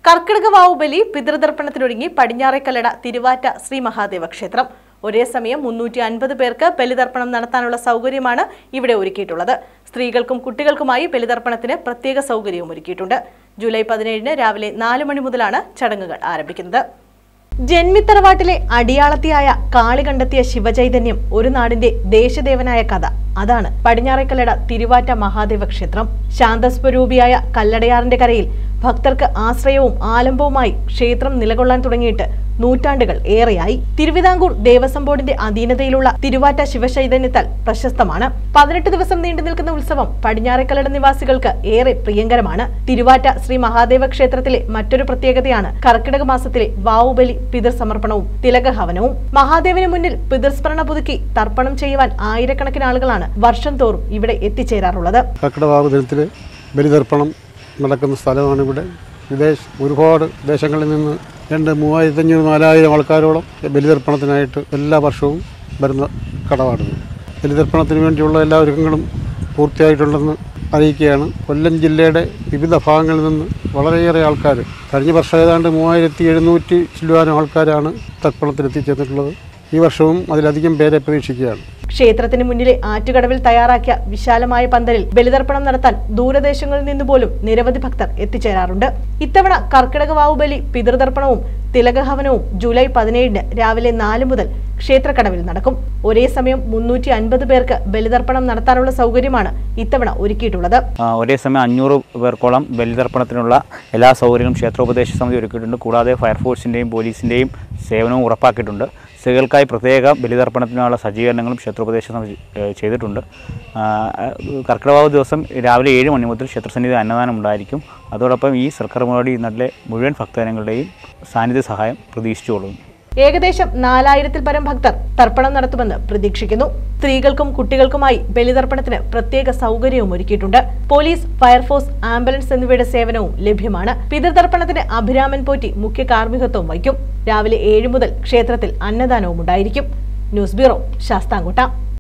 കർക്കിടക വാവുബലി പിതൃതർപ്പണത്തിനൊരുങ്ങി പടിഞ്ഞാറേക്കല്ലട തിരുവാറ്റ ശ്രീ മഹാദേവ ക്ഷേത്രം ഒരേ സമയം മുന്നൂറ്റി അൻപത് പേർക്ക് ബലിതർപ്പണം നടത്താനുള്ള സൗകര്യമാണ് ഇവിടെ ഒരുക്കിയിട്ടുള്ളത് സ്ത്രീകൾക്കും കുട്ടികൾക്കുമായി ബലിതർപ്പണത്തിന് പ്രത്യേക സൗകര്യവും ഒരുക്കിയിട്ടുണ്ട് ജൂലൈ പതിനേഴിന് രാവിലെ നാല് മണി മുതലാണ് ചടങ്ങുകൾ ആരംഭിക്കുന്നത് ജന്മിത്തറവാട്ടിലെ അടിയാളത്തിയായ കാളി കണ്ടെത്തിയ ശിവചൈതന്യം ഒരു നാടിന്റെ ദേശദേവനായ കഥ അതാണ് പടിഞ്ഞാറേക്കല്ലട തിരുവാറ്റ മഹാദേവ ക്ഷേത്രം ശാന്തസ്വരൂപിയായ കല്ലടയാറിന്റെ കരയിൽ ഭക്തർക്ക് ആശ്രയവും ആലംബവുമായി ക്ഷേത്രം നിലകൊള്ളാൻ തുടങ്ങിയിട്ട് നൂറ്റാണ്ടുകൾ ഏറെയായി തിരുവിതാംകൂർ ദേവസ്വം ബോർഡിന്റെ അധീനതയിലുള്ള തിരുവാറ്റ ശിവചൈതന്യത്താൽ പ്രശസ്തമാണ് പതിനെട്ട് ദിവസം നീണ്ടു നിൽക്കുന്ന ഉത്സവം പടിഞ്ഞാറേക്കല്ലട നിവാസികൾക്ക് ഏറെ പ്രിയങ്കരമാണ് തിരുവാറ്റ ശ്രീ മഹാദേവ ക്ഷേത്രത്തിലെ മറ്റൊരു പ്രത്യേകതയാണ് കർക്കിടക മാസത്തിലെ വാവുബലി പിതൃസമർപ്പണവും തിലകഹവനവും മഹാദേവന് മുന്നിൽ പിതൃസ്മരണ പുതുക്കി തർപ്പണം ചെയ്യുവാൻ ആയിരക്കണക്കിന് ആളുകളാണ് വർഷം തോറും ഇവിടെ എത്തിച്ചേരാറുള്ളത് കർക്കിടവാവ് ദിനത്തിൽ ബലിതർപ്പണം നടക്കുന്ന സ്ഥലമാണ് ഇവിടെ വിദേശ ഒരുപാട് ദേശങ്ങളിൽ നിന്ന് രണ്ട് മൂവായിരത്തഞ്ഞൂറ് നാലായിരം ആൾക്കാരോളം ബലിതർപ്പണത്തിനായിട്ട് എല്ലാ വർഷവും വരുന്ന കടവാടുന്നത് ബലിതർപ്പണത്തിന് വേണ്ടിയുള്ള എല്ലാ ഒരുക്കങ്ങളും പൂർത്തിയായിട്ടുണ്ടെന്ന് അറിയിക്കുകയാണ് കൊല്ലം ജില്ലയുടെ വിവിധ ഭാഗങ്ങളിൽ നിന്ന് വളരെയേറെ ആൾക്കാർ കഴിഞ്ഞ വർഷം ഏതാണ്ട് മൂവായിരത്തി എഴുന്നൂറ്റി ചില്ലുവാനും ആൾക്കാരാണ് തർപ്പണത്തിൽ എത്തിച്ചേർന്നിട്ടുള്ളത് ഈ വർഷവും അതിലധികം പേരെ പ്രതീക്ഷിക്കുകയാണ് ക്ഷേത്രത്തിന് മുന്നിലെ ആറ്റുകടവിൽ തയ്യാറാക്കിയ വിശാലമായ പന്തലിൽ ബലിതർപ്പണം നടത്താൻ ദൂരദേശങ്ങളിൽ നിന്ന് പോലും നിരവധി ഭക്തർ എത്തിച്ചേരാറുണ്ട് ഇത്തവണ കർക്കിടക വാവുബലി പിതൃതർപ്പണവും തിലകഹവനവും ജൂലൈ പതിനേഴിന് രാവിലെ നാല് മുതൽ ക്ഷേത്രക്കടവിൽ നടക്കും ഒരേ സമയം മുന്നൂറ്റി അൻപത് പേർക്ക് ബലിതർപ്പണം നടത്താനുള്ള സൗകര്യമാണ് ഇത്തവണ ഒരുക്കിയിട്ടുള്ളത് ആ, ഒരേ സമയം അഞ്ഞൂറ് പേർക്കോളം ബലിതർപ്പണത്തിനുള്ള എല്ലാ സൗകര്യങ്ങളും ക്ഷേത്രോപദേശ സമിതി ഒരുക്കിയിട്ടുണ്ട് കൂടാതെ ഫയർഫോഴ്സിൻ്റെയും പോലീസിൻ്റെയും സേവനവും ഉറപ്പാക്കിയിട്ടുണ്ട് സ്ത്രീകൾക്കായി പ്രത്യേക ബലിതർപ്പണത്തിനുള്ള സജ്ജീകരണങ്ങളും ക്ഷേത്രോപദേശ സമിതി ഏ, ചെയ്തിട്ടുണ്ട് ആ, കർക്കിടവാവ് ദിവസം രാവിലെ ഏഴ് മണി മുതൽ ക്ഷേത്രസന്നിധി അന്നദാനം ഉണ്ടായിരിക്കും അതോടൊപ്പം ഈ സർക്കാർ മുന്നോടി നാട്ടിലെ മുഴുവൻ ഭക്തജനങ്ങളുടെയും സാന്നിധ്യ സഹായം പ്രതീക്ഷിച്ചുകൊള്ളുന്നു ഏകദേശം നാലായിരത്തിൽ പരം ഭക്തർ തർപ്പണം നടത്തുമെന്ന് പ്രതീക്ഷിക്കുന്നു സ്ത്രീകൾക്കും കുട്ടികൾക്കുമായി ബലിതർപ്പണത്തിന് പ്രത്യേക സൗകര്യവും ഒരുക്കിയിട്ടുണ്ട് പോലീസ് ഫയർഫോഴ്സ് ആംബുലൻസ് എന്നിവയുടെ സേവനവും ലഭ്യമാണ് പിതൃതർപ്പണത്തിന് അഭിരാമൻ പോറ്റി മുഖ്യ കാർമ്മികത്വം വഹിക്കും രാവിലെ ഏഴ് മുതൽ ക്ഷേത്രത്തിൽ അന്നദാനവും ഉണ്ടായിരിക്കും ന്യൂസ് ബ്യൂറോ ശാസ്താംകോട്ട